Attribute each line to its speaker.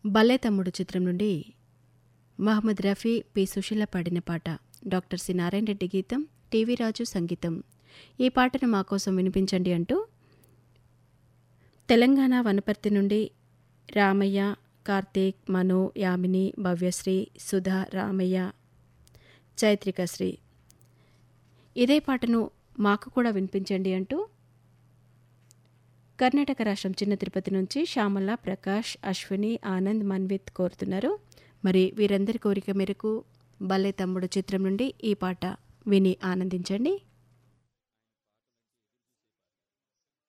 Speaker 1: బల్లే తమ్ముడు చిత్రం నుండి మహమ్మద్ రఫీ పి సుశీల పాడిన పాట డాక్టర్ సి నారాయణ రెడ్డి గీతం టీవీ రాజు సంగీతం ఈ పాటను మా కోసం వినిపించండి అంటూ తెలంగాణ వనపర్తి నుండి రామయ్య కార్తీక్ మను యామిని భవ్యశ్రీ సుధా రామయ్య చైత్రికశ్రీ ఇదే పాటను మాకు కూడా వినిపించండి అంటూ కర్ణాటక రాష్ట్రం చిన్న తిరుపతి నుంచి శ్యామల ప్రకాష్ అశ్విని ఆనంద్ మన్విత్ కోరుతున్నారు మరి వీరందరి కోరిక మేరకు బల్లే తమ్ముడు చిత్రం నుండి ఈ పాట విని ఆనందించండి